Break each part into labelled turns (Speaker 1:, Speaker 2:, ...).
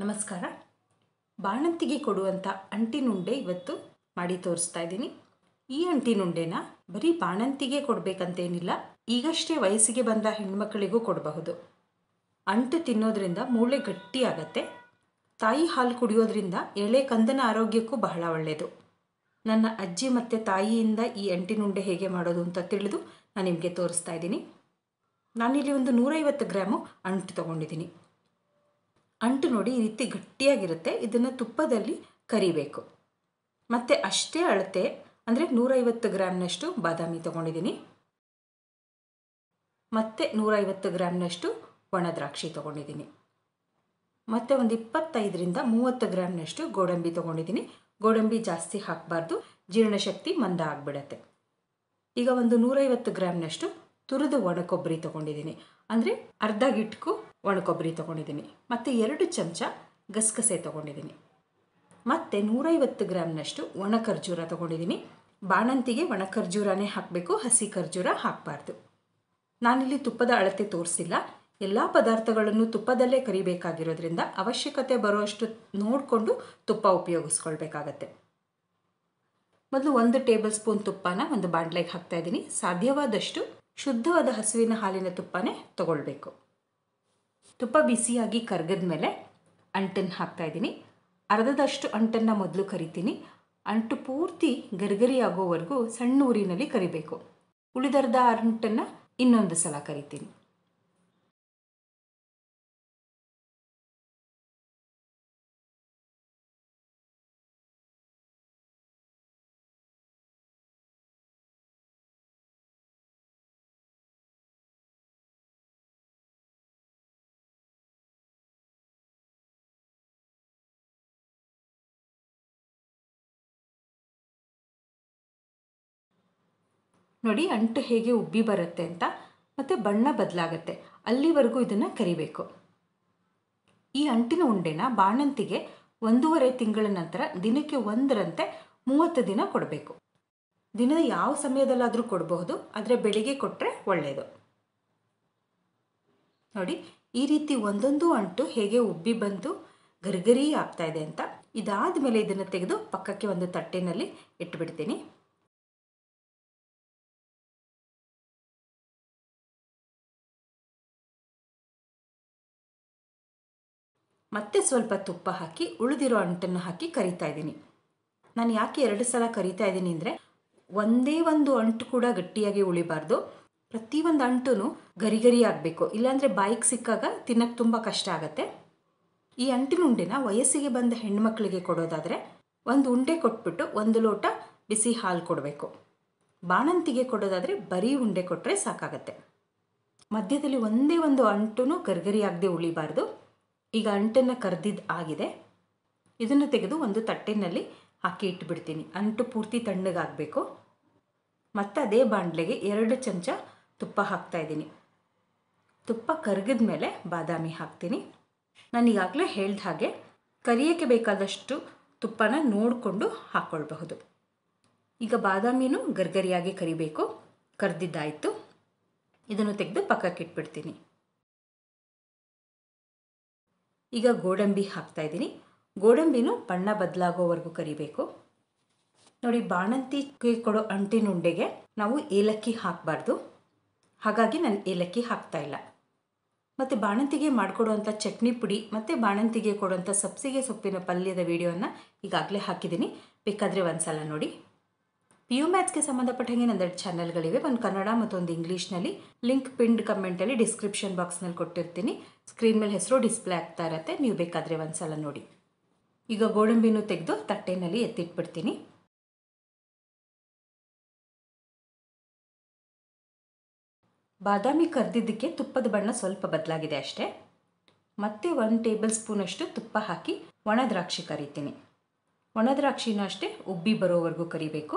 Speaker 1: ನಮಸ್ಕಾರ ಬಾಣಂತಿಗೆ ಕೊಡುವಂಥ ಅಂಟಿನುಂಡೆ ಇವತ್ತು ಮಾಡಿ ತೋರಿಸ್ತಾ ಇದ್ದೀನಿ ಈ ಅಂಟಿನುಂಡೆನ ಬರೀ ಬಾಣಂತಿಗೆ ಕೊಡಬೇಕಂತೇನಿಲ್ಲ ಈಗಷ್ಟೇ ವಯಸ್ಸಿಗೆ ಬಂದ ಹೆಣ್ಮಕ್ಳಿಗೂ ಕೊಡಬಹುದು ಅಂಟು ತಿನ್ನೋದ್ರಿಂದ ಮೂಳೆ ಗಟ್ಟಿಯಾಗತ್ತೆ ತಾಯಿ ಹಾಲು ಕುಡಿಯೋದ್ರಿಂದ ಎಳೆ ಕಂದನ ಆರೋಗ್ಯಕ್ಕೂ ಬಹಳ ಒಳ್ಳೆಯದು ನನ್ನ ಅಜ್ಜಿ ಮತ್ತು ತಾಯಿಯಿಂದ ಈ ಅಂಟಿನುಂಡೆ ಹೇಗೆ ಮಾಡೋದು ಅಂತ ತಿಳಿದು ನಾನು ನಿಮಗೆ ತೋರಿಸ್ತಾ ಇದ್ದೀನಿ ನಾನಿಲ್ಲಿ ಒಂದು ನೂರೈವತ್ತು ಗ್ರಾಮು ಅಂಟು ತೊಗೊಂಡಿದ್ದೀನಿ ಅಂಟು ನೋಡಿ ಈ ರೀತಿ ಗಟ್ಟಿಯಾಗಿರುತ್ತೆ ಇದನ್ನು ತುಪ್ಪದಲ್ಲಿ ಕರಿಬೇಕು ಮತ್ತು ಅಷ್ಟೇ ಅಳತೆ ಅಂದರೆ ನೂರೈವತ್ತು ಗ್ರಾಮ್ನಷ್ಟು ಬಾದಾಮಿ ತೊಗೊಂಡಿದ್ದೀನಿ ಮತ್ತು ನೂರೈವತ್ತು ಗ್ರಾಮ್ನಷ್ಟು ಒಣ ದ್ರಾಕ್ಷಿ ತೊಗೊಂಡಿದ್ದೀನಿ ಮತ್ತು ಒಂದು ಇಪ್ಪತ್ತೈದರಿಂದ ಮೂವತ್ತು ಗ್ರಾಮ್ನಷ್ಟು ಗೋಡಂಬಿ ತೊಗೊಂಡಿದ್ದೀನಿ ಗೋಡಂಬಿ ಜಾಸ್ತಿ ಹಾಕಬಾರ್ದು ಜೀರ್ಣಶಕ್ತಿ ಮಂದ ಆಗಿಬಿಡತ್ತೆ ಈಗ ಒಂದು ನೂರೈವತ್ತು ಗ್ರಾಮ್ನಷ್ಟು ತುರಿದು ಒಣ ಕೊಬ್ಬರಿ ತೊಗೊಂಡಿದ್ದೀನಿ ಅಂದರೆ ಅರ್ಧ ಗಿಟ್ಕು ಒಣ ಕೊಬ್ಬರಿ ತೊಗೊಂಡಿದ್ದೀನಿ ಮತ್ತು ಎರಡು ಚಮಚ ಗಸಗಸೆ ತೊಗೊಂಡಿದ್ದೀನಿ ಮತ್ತು ನೂರೈವತ್ತು ಗ್ರಾಮ್ನಷ್ಟು ಒಣ ಖರ್ಜೂರ ತೊಗೊಂಡಿದ್ದೀನಿ ಬಾಣಂತಿಗೆ ಒಣ ಖರ್ಜೂರನೇ ಹಾಕಬೇಕು ಹಸಿ ಖರ್ಜೂರ ಹಾಕಬಾರ್ದು ನಾನಿಲ್ಲಿ ತುಪ್ಪದ ಅಳತೆ ತೋರಿಸಿಲ್ಲ ಎಲ್ಲ ಪದಾರ್ಥಗಳನ್ನು ತುಪ್ಪದಲ್ಲೇ ಕರಿಬೇಕಾಗಿರೋದ್ರಿಂದ ಅವಶ್ಯಕತೆ ಬರುವಷ್ಟು ನೋಡಿಕೊಂಡು ತುಪ್ಪ ಉಪಯೋಗಿಸ್ಕೊಳ್ಬೇಕಾಗತ್ತೆ ಮೊದಲು ಒಂದು ಟೇಬಲ್ ಸ್ಪೂನ್ ತುಪ್ಪನ ಒಂದು ಬಾಣಲೆಗೆ ಹಾಕ್ತಾ ಇದ್ದೀನಿ ಸಾಧ್ಯವಾದಷ್ಟು ಶುದ್ಧವಾದ ಹಸುವಿನ ಹಾಲಿನ ತುಪ್ಪನೇ ತಗೊಳ್ಬೇಕು ತುಪ್ಪ ಬಿಸಿಯಾಗಿ ಕರ್ಗದ ಮೇಲೆ ಅಂಟನ್ನು ಹಾಕ್ತಾ ಇದ್ದೀನಿ ಅರ್ಧದಷ್ಟು ಅಂಟನ್ನು ಮೊದಲು ಕರಿತೀನಿ ಅಂಟು ಪೂರ್ತಿ ಗರಿಗರಿ ಆಗೋವರೆಗೂ ಸಣ್ಣ ಊರಿನಲ್ಲಿ ಕರಿಬೇಕು ಉಳಿದರ್ಧ ಅಂಟನ್ನು ಇನ್ನೊಂದು ಸಲ ಕರಿತೀನಿ ನೋಡಿ ಅಂಟು ಹೇಗೆ ಉಬ್ಬಿ ಬರುತ್ತೆ ಅಂತ ಮತ್ತು ಬಣ್ಣ ಬದಲಾಗತ್ತೆ ಅಲ್ಲಿವರೆಗೂ ಇದನ್ನು ಕರಿಬೇಕು ಈ ಅಂಟಿನ ಉಂಡೆನ ಬಾಣಂತಿಗೆ ಒಂದೂವರೆ ತಿಂಗಳ ನಂತರ ದಿನಕ್ಕೆ ಒಂದರಂತೆ ಮೂವತ್ತು ದಿನ ಕೊಡಬೇಕು ದಿನದ ಯಾವ ಸಮಯದಲ್ಲಾದರೂ ಕೊಡಬಹುದು ಆದರೆ ಬೆಳಿಗ್ಗೆ ಕೊಟ್ಟರೆ ಒಳ್ಳೆಯದು ನೋಡಿ ಈ ರೀತಿ ಒಂದೊಂದು ಅಂಟು ಹೇಗೆ ಉಬ್ಬಿ ಬಂದು ಗರಿಗರಿ ಆಗ್ತಾ ಇದೆ ಅಂತ ಇದಾದ ಮೇಲೆ ಇದನ್ನು ತೆಗೆದು ಪಕ್ಕಕ್ಕೆ ಒಂದು ತಟ್ಟೆನಲ್ಲಿ ಇಟ್ಬಿಡ್ತೀನಿ ಮತ್ತೆ ಸ್ವಲ್ಪ ತುಪ್ಪ ಹಾಕಿ ಉಳಿದಿರೋ ಅಂಟನ್ನು ಹಾಕಿ ಕರಿತಾ ಇದ್ದೀನಿ ನಾನು ಯಾಕೆ ಎರಡು ಸಲ ಕರಿತಾ ಇದ್ದೀನಿ ಅಂದರೆ ಒಂದೇ ಒಂದು ಅಂಟು ಕೂಡ ಗಟ್ಟಿಯಾಗಿ ಉಳಿಬಾರ್ದು ಪ್ರತಿಯೊಂದು ಅಂಟು ಗರಿ ಗರಿ ಆಗಬೇಕು ಇಲ್ಲಾಂದರೆ ಬಾಯಿಗೆ ಸಿಕ್ಕಾಗ ತಿನ್ನಕ್ಕೆ ತುಂಬ ಕಷ್ಟ ಆಗುತ್ತೆ ಈ ಅಂಟಿನ ಉಂಡೆನ ವಯಸ್ಸಿಗೆ ಬಂದ ಹೆಣ್ಮಕ್ಳಿಗೆ ಕೊಡೋದಾದರೆ ಒಂದು ಉಂಡೆ ಕೊಟ್ಬಿಟ್ಟು ಒಂದು ಲೋಟ ಬಿಸಿ ಹಾಲು ಕೊಡಬೇಕು ಬಾಣಂತಿಗೆ ಕೊಡೋದಾದರೆ ಬರೀ ಉಂಡೆ ಕೊಟ್ಟರೆ ಸಾಕಾಗತ್ತೆ ಮಧ್ಯದಲ್ಲಿ ಒಂದೇ ಒಂದು ಅಂಟು ಗರ್ಗರಿ ಆಗದೆ ಉಳಿಬಾರ್ದು ಈಗ ಅಂಟನ್ನು ಕರೆದಿದ್ದು ಆಗಿದೆ ಇದನ್ನು ತೆಗೆದು ಒಂದು ತಟ್ಟೆನಲ್ಲಿ ಹಾಕಿ ಇಟ್ಬಿಡ್ತೀನಿ ಅಂಟು ಪೂರ್ತಿ ತಣ್ಣಗಾಗಬೇಕು ಮತ್ತು ಅದೇ ಬಾಣಲೆಗೆ ಎರಡು ಚಮಚ ತುಪ್ಪ ಹಾಕ್ತಾ ಇದ್ದೀನಿ ತುಪ್ಪ ಕರಗಿದ ಮೇಲೆ ಬಾದಾಮಿ ಹಾಕ್ತೀನಿ ನಾನು ಈಗಾಗಲೇ ಹೇಳ್ದ ಹಾಗೆ ಕರಿಯೋಕ್ಕೆ ಬೇಕಾದಷ್ಟು ತುಪ್ಪನ ನೋಡಿಕೊಂಡು ಹಾಕ್ಕೊಳ್ಬಹುದು ಈಗ ಬಾದಾಮಿನೂ ಗರ್ಗರಿಯಾಗಿ ಕರಿಬೇಕು ಕರೆದಿದ್ದಾಯಿತು ಇದನ್ನು ತೆಗೆದು ಪಕ್ಕಕ್ಕೆ ಇಟ್ಬಿಡ್ತೀನಿ ಈಗ ಗೋಡಂಬಿ ಹಾಕ್ತಾ ಇದ್ದೀನಿ ಗೋಡಂಬಿನೂ ಬಣ್ಣ ಬದಲಾಗೋವರೆಗೂ ಕರಿಬೇಕು ನೋಡಿ ಬಾಣಂತಿಗೆ ಕೊಡೋ ಅಂಟಿನ ಉಂಡೆಗೆ ನಾವು ಏಲಕ್ಕಿ ಹಾಕಬಾರ್ದು ಹಾಗಾಗಿ ನಾನು ಏಲಕ್ಕಿ ಹಾಕ್ತಾ ಇಲ್ಲ ಮತ್ತು ಬಾಣಂತಿಗೆ ಮಾಡಿಕೊಡುವಂಥ ಚಟ್ನಿ ಪುಡಿ ಮತ್ತು ಬಾಣಂತಿಗೆ ಕೊಡುವಂಥ ಸಬ್ಸಿಗೆ ಸೊಪ್ಪಿನ ಪಲ್ಯದ ವಿಡಿಯೋನ ಈಗಾಗಲೇ ಹಾಕಿದ್ದೀನಿ ಬೇಕಾದರೆ ಒಂದು ಸಲ ನೋಡಿ ಪಿ ಯು ಮ್ಯಾಥ್ಸ್ಗೆ ಸಂಬಂಧಪಟ್ಟಂಗೆ ನಂದೆರಡು ಚಾನಲ್ಗಳಿವೆ ಒಂದು ಕನ್ನಡ ಮತ್ತೊಂದು ಇಂಗ್ಲೀಷ್ನಲ್ಲಿ ಲಿಂಕ್ ಪಿಂಡ್ ಕಮೆಂಟಲ್ಲಿ ಡಿಸ್ಕ್ರಿಪ್ಷನ್ ಬಾಕ್ಸ್ನಲ್ಲಿ ಕೊಟ್ಟಿರ್ತೀನಿ ಸ್ಕ್ರೀನ್ ಮೇಲೆ ಹೆಸರು ಡಿಸ್ಪ್ಲೇ ಆಗ್ತಾ ಇರತ್ತೆ ನೀವು ಬೇಕಾದರೆ ಒಂದು ಸಲ ನೋಡಿ ಈಗ ಗೋಡಂಬಿನೂ ತೆಗೆದು ತಟ್ಟೆನಲ್ಲಿ ಎತ್ತಿಟ್ಬಿಡ್ತೀನಿ ಬಾದಾಮಿ ಕರೆದಿದ್ದಕ್ಕೆ ತುಪ್ಪದ ಬಣ್ಣ ಸ್ವಲ್ಪ ಬದಲಾಗಿದೆ ಅಷ್ಟೇ ಮತ್ತೆ ಒಂದು ಟೇಬಲ್ ಸ್ಪೂನಷ್ಟು ತುಪ್ಪ ಹಾಕಿ ಒಣ ದ್ರಾಕ್ಷಿ ಕರಿತೀನಿ ಒಣ ದ್ರಾಕ್ಷಿನೂ ಅಷ್ಟೇ ಉಬ್ಬಿ ಬರೋವರೆಗೂ ಕರಿಬೇಕು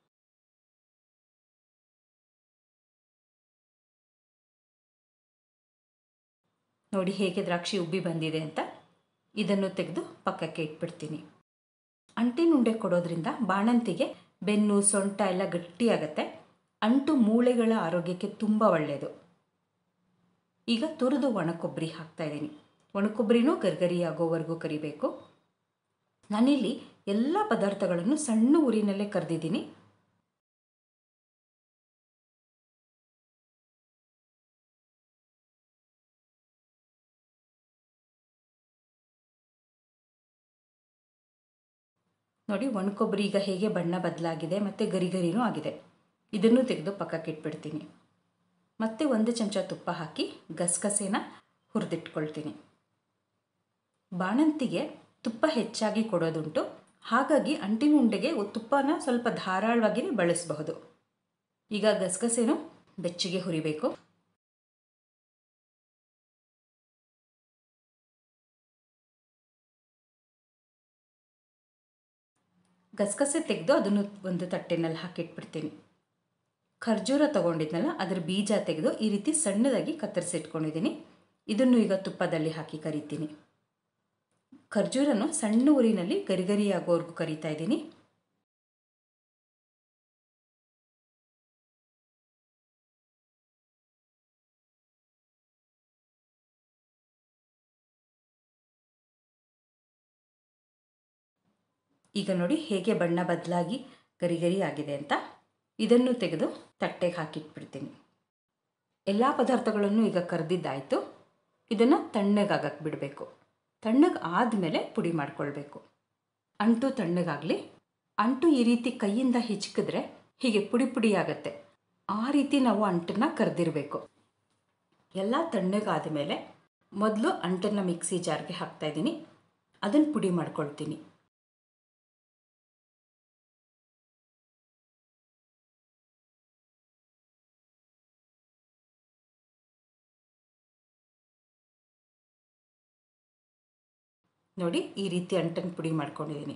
Speaker 1: ನೋಡಿ ಹೇಗೆ ದ್ರಾಕ್ಷಿ ಉಬ್ಬಿ ಬಂದಿದೆ ಅಂತ ಇದನ್ನು ತೆಗೆದು ಪಕ್ಕಕ್ಕೆ ಇಟ್ಬಿಡ್ತೀನಿ ಅಂಟಿನುಂಡೆ ಕೊಡೋದ್ರಿಂದ ಬಾಣಂತಿಗೆ ಬೆನ್ನು ಸೊಂಟ ಎಲ್ಲ ಗಟ್ಟಿಯಾಗತ್ತೆ ಅಂಟು ಮೂಳೆಗಳ ಆರೋಗ್ಯಕ್ಕೆ ತುಂಬ ಒಳ್ಳೆಯದು ಈಗ ತುರಿದು ಒಣ ಕೊಬ್ಬರಿ ಹಾಕ್ತಾ ಇದ್ದೀನಿ ಒಣಕೊಬ್ಬರಿನೂ ಗರ್ಗರಿ ಆಗೋವರೆಗೂ ಕರಿಬೇಕು ನಾನಿಲ್ಲಿ ಎಲ್ಲ ಪದಾರ್ಥಗಳನ್ನು ಸಣ್ಣ ಉರಿನಲ್ಲೇ ಕರೆದಿದ್ದೀನಿ ನೋಡಿ ಒಣಕೊಬ್ಬರಿ ಈಗ ಹೇಗೆ ಬಣ್ಣ ಬದಲಾಗಿದೆ ಮತ್ತು ಗರಿ ಗರಿನೂ ಆಗಿದೆ ಇದನ್ನು ತೆಗೆದು ಪಕ್ಕಕ್ಕೆ ಇಟ್ಬಿಡ್ತೀನಿ ಮತ್ತು ಒಂದು ಚಮಚ ತುಪ್ಪ ಹಾಕಿ ಗಸಗಸೆನ ಹುರಿದಿಟ್ಕೊಳ್ತೀನಿ ಬಾಣಂತಿಗೆ ತುಪ್ಪ ಹೆಚ್ಚಾಗಿ ಕೊಡೋದುಂಟು ಹಾಗಾಗಿ ಅಂಟಿನ ಉಂಡೆಗೆ ತುಪ್ಪನ ಸ್ವಲ್ಪ ಧಾರಾಳವಾಗಿ ಬಳಸಬಹುದು ಈಗ ಗಸಗಸೆನೂ ಬೆಚ್ಚಗೆ ಹುರಿಬೇಕು ಗಸಗಸೆ ತೆಗೆದು ಅದನ್ನು ಒಂದು ತಟ್ಟೆನಲ್ಲಿ ಹಾಕಿಟ್ಬಿಡ್ತೀನಿ ಖರ್ಜೂರ ತೊಗೊಂಡಿದ್ನಲ್ಲ ಅದರ ಬೀಜ ತೆಗೆದು ಈ ರೀತಿ ಸಣ್ಣದಾಗಿ ಕತ್ತರಿಸಿಟ್ಕೊಂಡಿದ್ದೀನಿ ಇದನ್ನು ಈಗ ತುಪ್ಪದಲ್ಲಿ ಹಾಕಿ ಕರಿತೀನಿ ಖರ್ಜೂರನು ಸಣ್ಣ ಊರಿನಲ್ಲಿ ಗರಿಗರಿ ಆಗೋವರೆಗೂ ಕರಿತಾ ಇದ್ದೀನಿ ಈಗ ನೋಡಿ ಹೇಗೆ ಬಣ್ಣ ಬದಲಾಗಿ ಗರಿ ಗರಿ ಆಗಿದೆ ಅಂತ ಇದನ್ನು ತೆಗೆದು ತಟ್ಟೆಗೆ ಹಾಕಿಟ್ಬಿಡ್ತೀನಿ ಎಲ್ಲ ಪದಾರ್ಥಗಳನ್ನು ಈಗ ಕರೆದಿದ್ದಾಯಿತು ಇದನ್ನು ತಣ್ಣಗಾಗಕ್ಕೆ ಬಿಡಬೇಕು ತಣ್ಣಗೆ ಆದಮೇಲೆ ಪುಡಿ ಮಾಡ್ಕೊಳ್ಬೇಕು ಅಂಟು ತಣ್ಣಗಾಗಲಿ ಅಂಟು ಈ ರೀತಿ ಕೈಯಿಂದ ಹಿಚ್ಕಿದ್ರೆ ಹೀಗೆ ಪುಡಿ ಪುಡಿ ಆಗುತ್ತೆ ಆ ರೀತಿ ನಾವು ಅಂಟನ್ನು ಕರೆದಿರಬೇಕು ಎಲ್ಲ ತಣ್ಣಗಾದ ಮೇಲೆ ಮೊದಲು ಅಂಟನ್ನು ಮಿಕ್ಸಿ ಜಾರ್ಗೆ ಹಾಕ್ತಾಯಿದ್ದೀನಿ ಅದನ್ನು ಪುಡಿ ಮಾಡ್ಕೊಳ್ತೀನಿ ನೋಡಿ ಈ ರೀತಿ ಅಂಟನ್ನು ಪುಡಿ ಮಾಡ್ಕೊಂಡಿದ್ದೀನಿ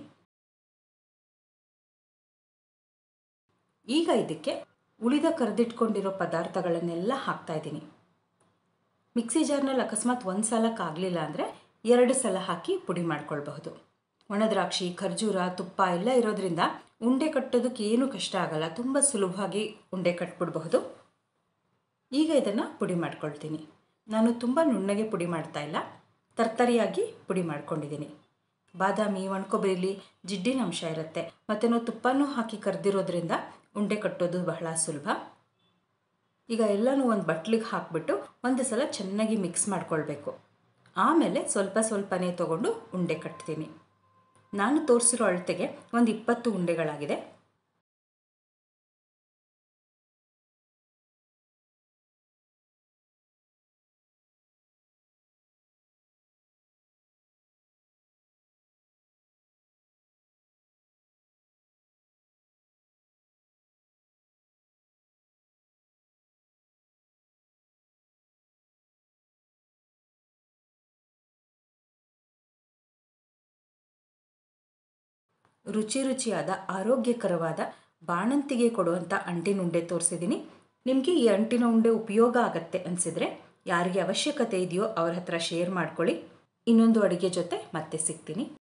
Speaker 1: ಈಗ ಇದಕ್ಕೆ ಉಳಿದ ಕರೆದಿಟ್ಕೊಂಡಿರೋ ಪದಾರ್ಥಗಳನ್ನೆಲ್ಲ ಹಾಕ್ತಾಯಿದ್ದೀನಿ ಮಿಕ್ಸಿ ಜಾರ್ನಲ್ಲಿ ಅಕಸ್ಮಾತ್ ಒಂದು ಸಲಕ್ಕಾಗಲಿಲ್ಲ ಅಂದರೆ ಎರಡು ಸಲ ಹಾಕಿ ಪುಡಿ ಮಾಡ್ಕೊಳ್ಬಹುದು ಒಣದ್ರಾಕ್ಷಿ ಖರ್ಜೂರ ತುಪ್ಪ ಎಲ್ಲ ಇರೋದ್ರಿಂದ ಉಂಡೆ ಕಟ್ಟೋದಕ್ಕೆ ಏನೂ ಕಷ್ಟ ಆಗಲ್ಲ ತುಂಬ ಸುಲಭವಾಗಿ ಉಂಡೆ ಕಟ್ಬಿಡಬಹುದು ಈಗ ಇದನ್ನು ಪುಡಿ ಮಾಡ್ಕೊಳ್ತೀನಿ ನಾನು ತುಂಬ ನುಣ್ಣಗೆ ಪುಡಿ ಮಾಡ್ತಾ ಇಲ್ಲ ತರ್ತರಿಯಾಗಿ ಪುಡಿ ಮಾಡ್ಕೊಂಡಿದ್ದೀನಿ ಬಾದಾಮಿ ಒಣಕೊಬ್ಬರಿಲಿ ಜಿಡ್ಡಿನ ಅಂಶ ಇರುತ್ತೆ ಮತ್ತು ನಾವು ತುಪ್ಪನೂ ಹಾಕಿ ಕರೆದಿರೋದ್ರಿಂದ ಉಂಡೆ ಕಟ್ಟೋದು ಬಹಳ ಸುಲಭ ಈಗ ಎಲ್ಲನೂ ಒಂದು ಬಟ್ಲಿಗೆ ಹಾಕ್ಬಿಟ್ಟು ಒಂದು ಸಲ ಚೆನ್ನಾಗಿ ಮಿಕ್ಸ್ ಮಾಡ್ಕೊಳ್ಬೇಕು ಆಮೇಲೆ ಸ್ವಲ್ಪ ಸ್ವಲ್ಪನೇ ತೊಗೊಂಡು ಉಂಡೆ ಕಟ್ತೀನಿ ನಾನು ತೋರಿಸಿರೋ ಅಳತೆಗೆ ಒಂದು ಇಪ್ಪತ್ತು ಉಂಡೆಗಳಾಗಿದೆ ರುಚಿ ರುಚಿಯಾದ ಆರೋಗ್ಯಕರವಾದ ಬಾಣಂತಿಗೆ ಕೊಡುವಂಥ ಅಂಟಿನ ಉಂಡೆ ತೋರಿಸಿದ್ದೀನಿ ನಿಮಗೆ ಈ ಅಂಟಿನ ಉಂಡೆ ಉಪಯೋಗ ಆಗತ್ತೆ ಅನಿಸಿದರೆ ಯಾರಿಗೆ ಅವಶ್ಯಕತೆ ಇದೆಯೋ ಅವ್ರ ಹತ್ರ ಶೇರ್ ಮಾಡ್ಕೊಳ್ಳಿ ಇನ್ನೊಂದು ಅಡುಗೆ ಜೊತೆ ಮತ್ತೆ ಸಿಗ್ತೀನಿ